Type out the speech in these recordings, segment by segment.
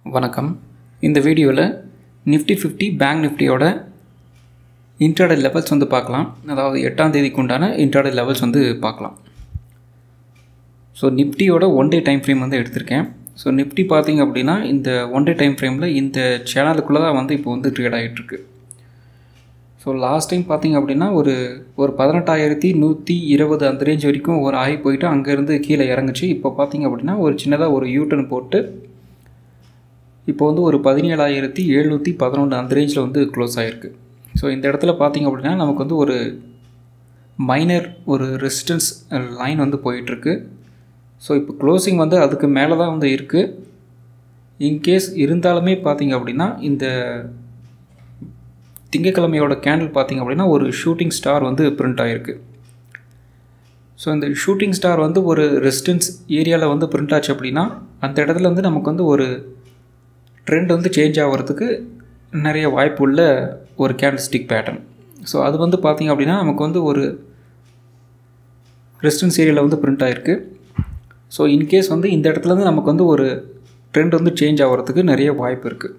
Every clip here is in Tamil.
வணக்கம் இந்த வீடியோவில் நிஃப்டி ஃபிஃப்டி பேங்க் நிஃப்டியோட இன்ட்ராடே லெவல்ஸ் வந்து பார்க்கலாம் அதாவது எட்டாம் தேதிக்கு உண்டான இன்ட்ராடே லெவல்ஸ் வந்து பார்க்கலாம் ஸோ நிஃப்டியோட ஒன் டே டைம் ஃப்ரேம் வந்து எடுத்திருக்கேன் ஸோ நிஃப்டி பார்த்தீங்க அப்படின்னா இந்த ஒன் டே டைம் ஃப்ரேமில் இந்த சேனலுக்குள்ளே தான் வந்து இப்போ வந்து ட்ரேட் ஆகிட்டுருக்கு ஸோ லாஸ்ட் டைம் பார்த்தீங்க அப்படின்னா ஒரு ஒரு பதினெட்டாயிரத்தி நூற்றி இருபது அந்த ரேஞ்ச் வரைக்கும் ஒரு ஆகி போயிட்டு அங்கேருந்து கீழே இறங்குச்சு இப்போ பார்த்தீங்க அப்படின்னா ஒரு சின்னதாக ஒரு யூட்டன் போட்டு இப்போ வந்து ஒரு பதினேழாயிரத்தி எழுநூற்றி பதினொன்று அந்த ரேஞ்சில் வந்து க்ளோஸ் ஆகிருக்கு ஸோ இந்த இடத்துல பார்த்தீங்க அப்படின்னா நமக்கு வந்து ஒரு மைனர் ஒரு ரெசிஸ்டன்ஸ் லைன் வந்து போயிட்டுருக்கு ஸோ இப்போ க்ளோசிங் வந்து அதுக்கு மேலே தான் வந்து இருக்குது இன்கேஸ் இருந்தாலுமே பார்த்தீங்க அப்படின்னா இந்த திங்கக்கிழமையோட கேண்டில் பார்த்தீங்க அப்படின்னா ஒரு ஷூட்டிங் ஸ்டார் வந்து பிரிண்ட் ஆகிருக்கு ஸோ இந்த ஷூட்டிங் ஸ்டார் வந்து ஒரு ரெசிஸ்டன்ஸ் ஏரியாவில் வந்து பிரிண்ட் ஆச்சு அப்படின்னா அந்த இடத்துல வந்து நமக்கு வந்து ஒரு ட்ரெண்ட் வந்து சேஞ்ச் ஆகிறதுக்கு நிறைய வாய்ப்பு உள்ள ஒரு கேண்டில் ஸ்டிக் பேட்டர்ன் ஸோ அது வந்து பார்த்திங்க அப்படின்னா நமக்கு வந்து ஒரு ரெசிஸ்டன்ஸ் ஏரியாவில் வந்து பிரிண்ட் ஆகிருக்கு ஸோ இன்கேஸ் வந்து இந்த இடத்துல இருந்து நமக்கு வந்து ஒரு ட்ரெண்ட் வந்து சேஞ்ச் ஆகிறதுக்கு நிறைய வாய்ப்பு இருக்குது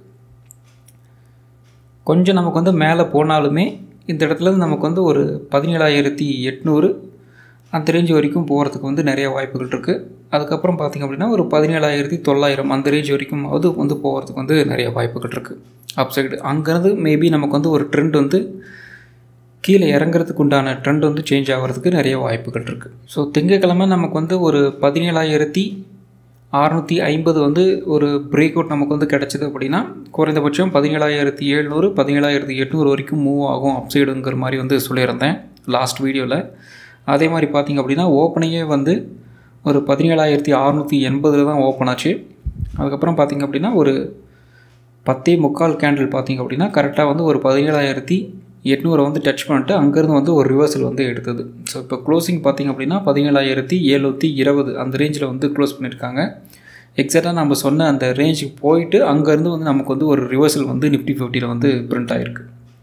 கொஞ்சம் நமக்கு வந்து மேலே போனாலுமே இந்த இடத்துலேருந்து நமக்கு வந்து ஒரு பதினேழாயிரத்தி எட்நூறு அந்த ரேஞ்ச் வரைக்கும் போகிறதுக்கு வந்து நிறைய வாய்ப்புகள் இருக்குது அதுக்கப்புறம் பார்த்திங்க அப்படின்னா ஒரு பதினேழாயிரத்தி தொள்ளாயிரம் அந்த ரேஞ்ச் வரைக்கும் அது வந்து போகிறதுக்கு வந்து நிறைய வாய்ப்புகள் இருக்குது அப்சைடு அங்கேருந்து மேபி நமக்கு வந்து ஒரு ட்ரெண்ட் வந்து கீழே இறங்குறதுக்கு உண்டான ட்ரெண்ட் வந்து சேஞ்ச் ஆகிறதுக்கு நிறைய வாய்ப்புகள் இருக்குது ஸோ திங்கக்கிழமை நமக்கு வந்து ஒரு பதினேழாயிரத்தி அறநூற்றி ஐம்பது வந்து ஒரு பிரேக் அவுட் நமக்கு வந்து கிடச்சிது அப்படின்னா குறைந்தபட்சம் பதினேழாயிரத்தி எழுநூறு பதினேழாயிரத்தி எட்நூறு வரைக்கும் மூவ் ஆகும் அப்சைடுங்கிற மாதிரி வந்து சொல்லியிருந்தேன் லாஸ்ட் வீடியோவில் அதே மாதிரி பார்த்திங்க அப்படின்னா ஓப்பனிங்கே வந்து ஒரு பதினேழாயிரத்தி அறநூற்றி எண்பதில் தான் ஓப்பன் ஆச்சு அதுக்கப்புறம் பார்த்திங்க அப்படின்னா ஒரு பத்தே முக்கால் கேண்டில் பார்த்திங்க அப்படின்னா கரெக்டாக வந்து ஒரு பதினேழாயிரத்தி எட்நூறை வந்து டச் பண்ணிட்டு அங்கேருந்து வந்து ஒரு ரிவர்சல் வந்து எடுத்தது ஸோ இப்போ க்ளோசிங் பார்த்திங்க அப்படின்னா பதினேழாயிரத்தி எழுநூற்றி இருபது அந்த ரேஞ்சில் வந்து க்ளோஸ் பண்ணியிருக்காங்க எக்ஸாக்டாக நம்ம சொன்ன அந்த ரேஞ்சுக்கு போயிட்டு அங்கேருந்து வந்து நமக்கு வந்து ஒரு ரிவர்சல் வந்து நிஃப்டி ஃபிஃப்டியில் வந்து பிரிண்ட் ஆகிருக்கு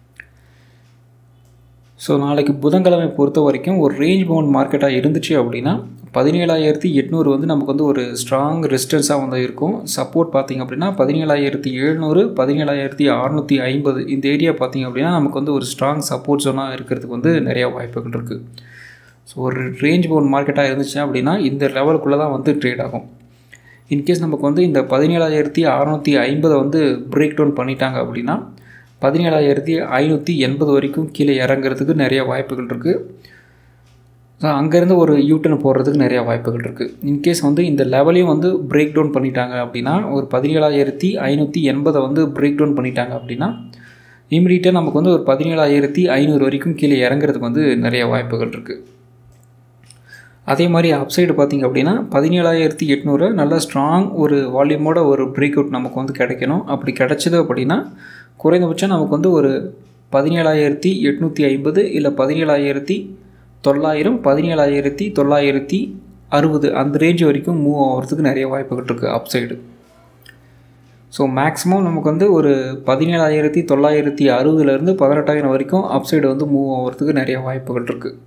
ஸோ நாளைக்கு புதன்கிழமை பொறுத்த வரைக்கும் ஒரு ரேஞ்ச் பவுண்ட் மார்க்கெட்டாக இருந்துச்சு அப்படின்னா பதினேழாயிரத்தி எட்நூறு வந்து நமக்கு வந்து ஒரு ஸ்ட்ராங் ரெசிஸ்டன்ஸாக வந்து இருக்கும் சப்போர்ட் பார்த்திங்க அப்படின்னா பதினேழாயிரத்தி எழுநூறு பதினேழாயிரத்தி அறநூற்றி ஐம்பது இந்த ஏரியா பார்த்திங்க அப்படின்னா நமக்கு வந்து ஒரு ஸ்ட்ராங் சப்போர்ட் ஜோனாக இருக்கிறதுக்கு வந்து நிறையா வாய்ப்புகள் இருக்குது ஸோ ஒரு ரேஞ்ச் பவுண்ட் மார்க்கெட்டாக இருந்துச்சு அப்படின்னா இந்த லெவலுக்குள்ளே தான் வந்து ட்ரேட் ஆகும் இன்கேஸ் நமக்கு வந்து இந்த பதினேழாயிரத்தி அறநூற்றி ஐம்பதை வந்து பிரேக் டவுன் பண்ணிட்டாங்க அப்படின்னா பதினேழாயிரத்தி ஐநூற்றி எண்பது வரைக்கும் கீழே இறங்குறதுக்கு நிறைய வாய்ப்புகள் இருக்குது ஸோ அங்கேருந்து ஒரு யூட்டன் போடுறதுக்கு நிறையா வாய்ப்புகள் இருக்குது இன்கேஸ் வந்து இந்த லெவலையும் வந்து பிரேக் டவுன் பண்ணிட்டாங்க அப்படின்னா ஒரு பதினேழாயிரத்தி ஐநூற்றி எண்பதை வந்து பிரேக் டவுன் பண்ணிட்டாங்க அப்படின்னா இமீடியட்டாக நமக்கு வந்து ஒரு பதினேழாயிரத்தி ஐநூறு வரைக்கும் கீழே இறங்குறதுக்கு வந்து நிறைய வாய்ப்புகள் இருக்குது அதே மாதிரி அப்சைடு பார்த்திங்க அப்படின்னா பதினேழாயிரத்தி எட்நூறு நல்லா ஸ்ட்ராங் ஒரு வால்யூமோட ஒரு பிரேக் அவுட் நமக்கு வந்து கிடைக்கணும் அப்படி கிடைச்சது அப்படின்னா குறைந்தபட்சம் நமக்கு வந்து ஒரு பதினேழாயிரத்தி எட்நூற்றி ஐம்பது இல்லை பதினேழாயிரத்தி தொள்ளாயிரம் பதினேழாயிரத்தி தொள்ளாயிரத்தி அறுபது அந்த ரேஞ்ச் வரைக்கும் மூவ் ஆகிறதுக்கு நிறைய வாய்ப்புகள் இருக்குது அப்சைடு ஸோ மேக்ஸிமம் நமக்கு வந்து ஒரு பதினேழாயிரத்தி தொள்ளாயிரத்தி அறுபதுலேருந்து பதினெட்டாயிரம் வரைக்கும் அப்சைடு வந்து மூவ் ஆகிறதுக்கு நிறைய வாய்ப்புகள் இருக்குது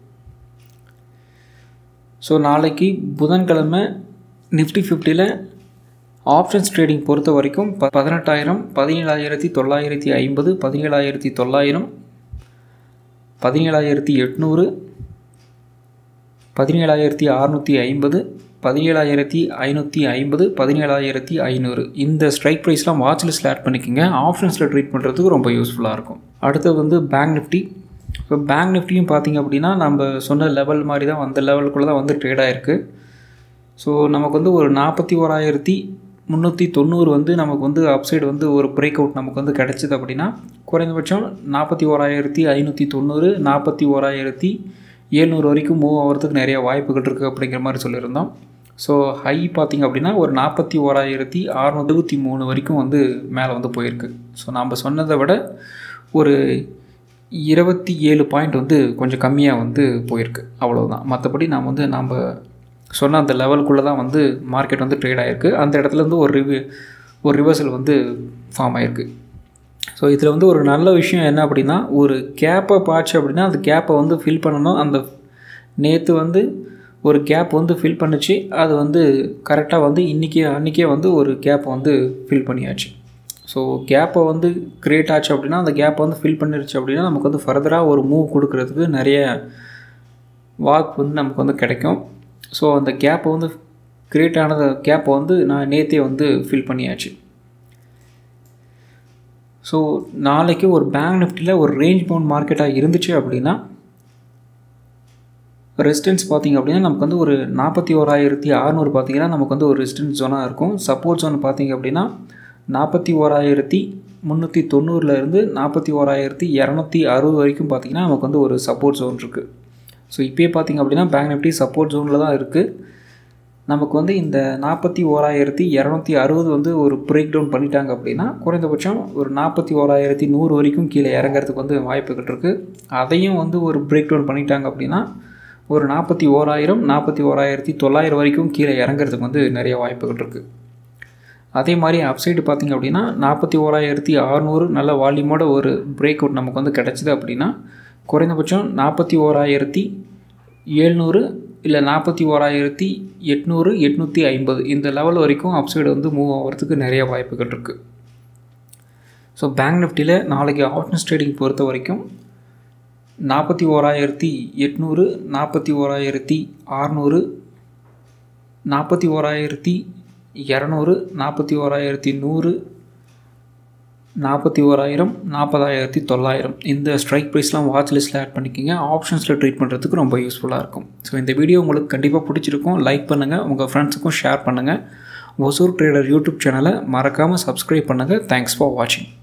ஸோ நாளைக்கு புதன்கிழமை நிஃப்டி ஃபிஃப்டியில் ஆப்ஷன்ஸ் ட்ரேடிங் பொறுத்த வரைக்கும் ப பதினெட்டாயிரம் பதினேழாயிரத்தி தொள்ளாயிரத்தி ஐம்பது பதினேழாயிரத்தி தொள்ளாயிரம் பதினேழாயிரத்தி எட்நூறு பதினேழாயிரத்தி அறநூற்றி ஐம்பது பதினேழாயிரத்தி ஐநூற்றி ஐம்பது பதினேழாயிரத்தி ஐநூறு இந்த ஸ்ட்ரைக் ப்ரைஸ்லாம் வாட்ச் லிஸ்ட்டில் ஆட் பண்ணிக்கோங்க ஆப்ஷன்ஸில் ட்ரீட் பண்ணுறதுக்கு ரொம்ப யூஸ்ஃபுல்லாக இருக்கும் அடுத்து வந்து பேங்க் நிஃப்டி இப்போ பேங்க் நிஃப்டியும் பார்த்திங்க அப்படின்னா நம்ம சொன்ன லெவல் மாதிரி தான் அந்த லெவலுக்குள்ளே தான் வந்து ட்ரேட் ஆகிருக்கு ஸோ நமக்கு வந்து ஒரு நாற்பத்தி ஓராயிரத்தி முந்நூற்றி தொண்ணூறு வந்து நமக்கு வந்து அப்சைடு வந்து ஒரு பிரேக் அவுட் நமக்கு வந்து கிடச்சிது அப்படின்னா குறைந்தபட்சம் நாற்பத்தி ஓராயிரத்தி ஐநூற்றி தொண்ணூறு நாற்பத்தி ஓராயிரத்தி ஏழ்நூறு வரைக்கும் மூவ் ஆகிறதுக்கு நிறைய வாய்ப்புகள் இருக்குது அப்படிங்கிற மாதிரி சொல்லியிருந்தோம் ஸோ ஹை பார்த்திங்க அப்படின்னா ஒரு நாற்பத்தி ஓராயிரத்தி அறநூற்றி மூணு வரைக்கும் வந்து மேலே வந்து போயிருக்கு ஸோ நம்ம சொன்னதை விட ஒரு இருபத்தி ஏழு பாயிண்ட் வந்து கொஞ்சம் கம்மியாக வந்து போயிருக்கு அவ்வளோதான் மற்றபடி நாம் வந்து நம்ம சொன்ன அந்த லெவலுக்குள்ளே தான் வந்து மார்க்கெட் வந்து ட்ரேட் ஆகிருக்கு அந்த இடத்துலேருந்து ஒரு ரிவ்யூ ஒரு ரிவர்சல் வந்து ஃபார்ம் ஆகிருக்கு ஸோ இதில் வந்து ஒரு நல்ல விஷயம் என்ன அப்படின்னா ஒரு கேப்பை பார்த்து அப்படின்னா அந்த கேப்பை வந்து ஃபில் பண்ணணும் அந்த நேற்று வந்து ஒரு கேப் வந்து ஃபில் பண்ணுச்சு அது வந்து கரெக்டாக வந்து இன்றைக்கே அன்றைக்கே வந்து ஒரு கேப்பை வந்து ஃபில் பண்ணியாச்சு ஸோ கேப்பை வந்து க்ரியேட் ஆச்சு அப்படின்னா அந்த கேப்பை வந்து ஃபில் பண்ணிருச்சு அப்படின்னா நமக்கு வந்து ஃபர்தராக ஒரு மூவ் கொடுக்கறதுக்கு நிறைய வாய்ப்பு வந்து நமக்கு வந்து கிடைக்கும் ஸோ அந்த கேப்பை வந்து க்ரியேட் ஆனத கேப்பை வந்து நான் நேற்றே வந்து ஃபில் பண்ணியாச்சு ஸோ நாளைக்கு ஒரு பேங்க் நிஃப்டியில் ஒரு ரேஞ்ச் பவுண்ட் மார்க்கெட்டாக இருந்துச்சு அப்படின்னா ரெசிஸ்டன்ஸ் பார்த்திங்க அப்படின்னா நமக்கு வந்து ஒரு நாற்பத்தி ஓராயிரத்தி அறநூறு பார்த்திங்கன்னா நமக்கு வந்து ஒரு ரெசிஸ்டன்ஸ் ஜோனாக இருக்கும் சப்போர்ட் ஜோன் பார்த்திங்க அப்படின்னா நாற்பத்தி ஓராயிரத்தி முந்நூற்றி தொண்ணூறுலேருந்து நாற்பத்தி ஓராயிரத்தி இரநூத்தி அறுபது வரைக்கும் பார்த்திங்கன்னா நமக்கு வந்து ஒரு சப்போர்ட் ஜோன் இருக்குது ஸோ இப்போயே பார்த்திங்க அப்படின்னா பேங்க் நிஃப்டி சப்போர்ட் ஜோனில் தான் இருக்குது நமக்கு வந்து இந்த நாற்பத்தி ஓராயிரத்தி இரநூத்தி அறுபது வந்து ஒரு பிரேக் டவுன் பண்ணிட்டாங்க அப்படின்னா குறைந்தபட்சம் ஒரு நாற்பத்தி ஓராயிரத்தி நூறு வரைக்கும் கீழே இறங்குறதுக்கு வந்து வாய்ப்புகள் இருக்குது அதையும் வந்து ஒரு பிரேக் டவுன் பண்ணிட்டாங்க அப்படின்னா ஒரு நாற்பத்தி ஓராயிரம் நாற்பத்தி ஓராயிரத்தி தொள்ளாயிரம் வரைக்கும் கீழே இறங்குறதுக்கு வந்து நிறைய வாய்ப்புகள் இருக்குது அதே மாதிரி அப்சைடு பார்த்திங்க அப்படின்னா நாற்பத்தி ஓராயிரத்தி அறநூறு நல்ல வால்யூமோட ஒரு பிரேக் அவுட் நமக்கு வந்து கிடச்சிது அப்படின்னா குறைந்தபட்சம் நாற்பத்தி ஓராயிரத்தி ஏழ்நூறு இல்லை நாற்பத்தி ஓராயிரத்தி எட்நூறு எட்நூற்றி ஐம்பது இந்த லெவல் வரைக்கும் அப்சைடு வந்து மூவ் ஆகிறதுக்கு நிறைய வாய்ப்புகள் இருக்குது ஸோ பேங்க் நிஃப்டியில் நாளைக்கு ஆப்ஷன்ஸ் ட்ரேடிங் பொறுத்த வரைக்கும் நாற்பத்தி ஓராயிரத்தி எட்நூறு நாற்பத்தி ஓராயிரத்தி அறநூறு நாற்பத்தி ஓராயிரத்தி இரநூறு நாற்பத்தி ஓராயிரத்தி நூறு நாற்பத்தி ஓராயிரம் நாற்பதாயிரத்தி தொள்ளாயிரம் இந்த ஸ்ட்ரைக் ப்ரைஸ்லாம் வாட்ச் லிஸ்ட்டில் ஆட் பண்ணிக்கிங்க ஆப்ஷன்ஸில் ட்ரீட் பண்ணுறதுக்கு ரொம்ப யூஸ்ஃபுல்லாக இருக்கும் ஸோ இந்த வீடியோ உங்களுக்கு கண்டிப்பாக பிடிச்சிருக்கும் லைக் பண்ணுங்கள் உங்கள் ஃப்ரெண்ட்ஸுக்கும் ஷேர் பண்ணுங்கள் ஒசூர் ட்ரேடர் யூடியூப் சேனலை மறக்காமல் சப்ஸ்கிரைப் பண்ணுங்கள் தேங்க்ஸ் ஃபார் வாட்சிங்